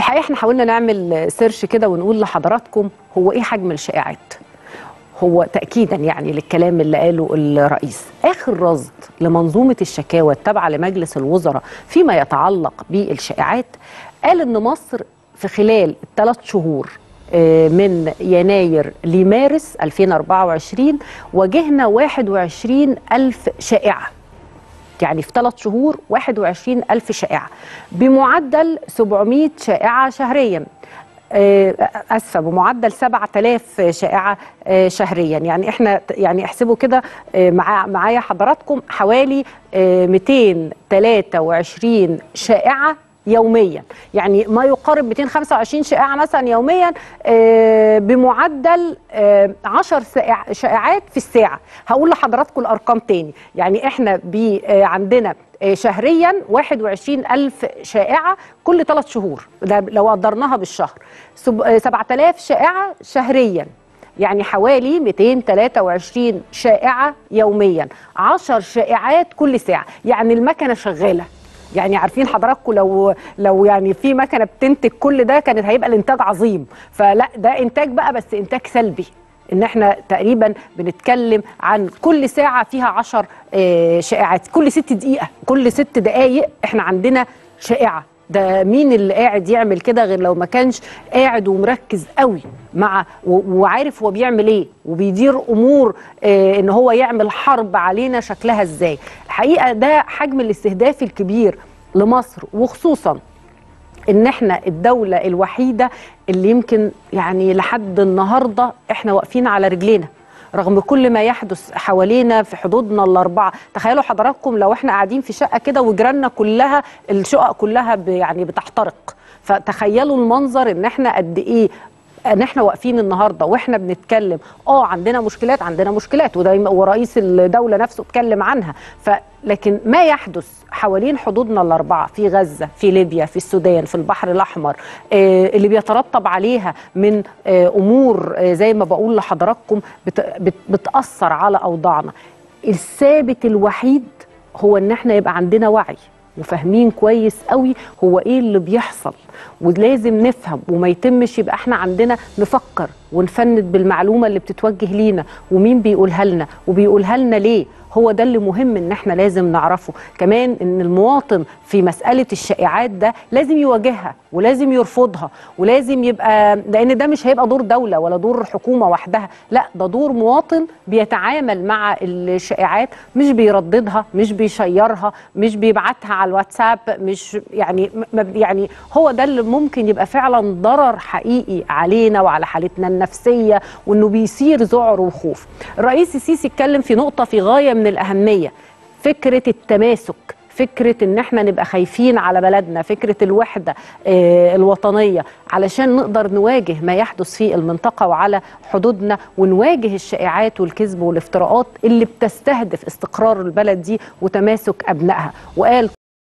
الحقيقه احنا حاولنا نعمل سيرش كده ونقول لحضراتكم هو ايه حجم الشائعات هو تاكيدا يعني للكلام اللي قاله الرئيس اخر رصد لمنظومه الشكاوى التابعه لمجلس الوزراء فيما يتعلق بالشائعات قال ان مصر في خلال الثلاث شهور من يناير لمارس 2024 واجهنا 21 ألف شائعة يعني في ثلاث شهور 21 ألف شائعة بمعدل 700 شائعة شهريا اسفه بمعدل 7000 شائعه شهريا يعني احنا يعني احسبوا كده مع معايا حضراتكم حوالي 223 شائعه يوميا يعني ما يقارب 225 شائعه مثلا يوميا بمعدل 10 شائعات في الساعه هقول لحضراتكم الارقام تاني يعني احنا عندنا شهريا 21 ألف شائعة كل ثلاث شهور ده لو قدرناها بالشهر 7000 شائعة شهريا يعني حوالي 223 شائعة يوميا 10 شائعات كل ساعة يعني المكنة شغالة يعني عارفين حضراتكم لو لو يعني في مكنه بتنتج كل ده كانت هيبقى الانتاج عظيم فلا ده انتاج بقى بس انتاج سلبي ان احنا تقريبا بنتكلم عن كل ساعه فيها 10 شائعات كل ست دقيقه كل ست دقائق احنا عندنا شائعه ده مين اللي قاعد يعمل كده غير لو ما كانش قاعد ومركز قوي مع وعارف هو بيعمل ايه وبيدير امور اه ان هو يعمل حرب علينا شكلها ازاي الحقيقه ده حجم الاستهداف الكبير لمصر وخصوصا ان احنا الدوله الوحيده اللي يمكن يعني لحد النهارده احنا واقفين على رجلينا رغم كل ما يحدث حوالينا في حدودنا الاربعه تخيلوا حضراتكم لو احنا قاعدين في شقه كده وجيراننا كلها الشقق كلها يعني بتحترق فتخيلوا المنظر ان احنا قد ايه ان احنا واقفين النهارده واحنا بنتكلم اه عندنا مشكلات عندنا مشكلات وده ورئيس الدوله نفسه اتكلم عنها ف لكن ما يحدث حوالين حدودنا الاربعه في غزه في ليبيا في السودان في البحر الاحمر آه اللي بيترتب عليها من آه امور آه زي ما بقول لحضراتكم بت بت بتاثر على اوضاعنا الثابت الوحيد هو ان احنا يبقى عندنا وعي وفاهمين كويس قوي هو ايه اللي بيحصل ولازم نفهم وما يتمش يبقى احنا عندنا نفكر ونفند بالمعلومه اللي بتتوجه لينا ومين بيقولها لنا وبيقولها لنا ليه هو ده اللي مهم ان احنا لازم نعرفه كمان ان المواطن في مساله الشائعات ده لازم يواجهها ولازم يرفضها ولازم يبقى لان ده مش هيبقى دور دوله ولا دور حكومه وحدها لا ده دور مواطن بيتعامل مع الشائعات مش بيرددها مش بيشيرها مش بيبعتها على الواتساب مش يعني يعني هو ده اللي ممكن يبقى فعلا ضرر حقيقي علينا وعلى حالتنا النفسيه وانه بيثير ذعر وخوف الرئيس السيسي اتكلم في نقطه في غايه من الاهميه فكره التماسك فكره ان احنا نبقى خايفين على بلدنا فكره الوحده آه الوطنيه علشان نقدر نواجه ما يحدث في المنطقه وعلى حدودنا ونواجه الشائعات والكذب والافتراءات اللي بتستهدف استقرار البلد دي وتماسك ابنائها وقال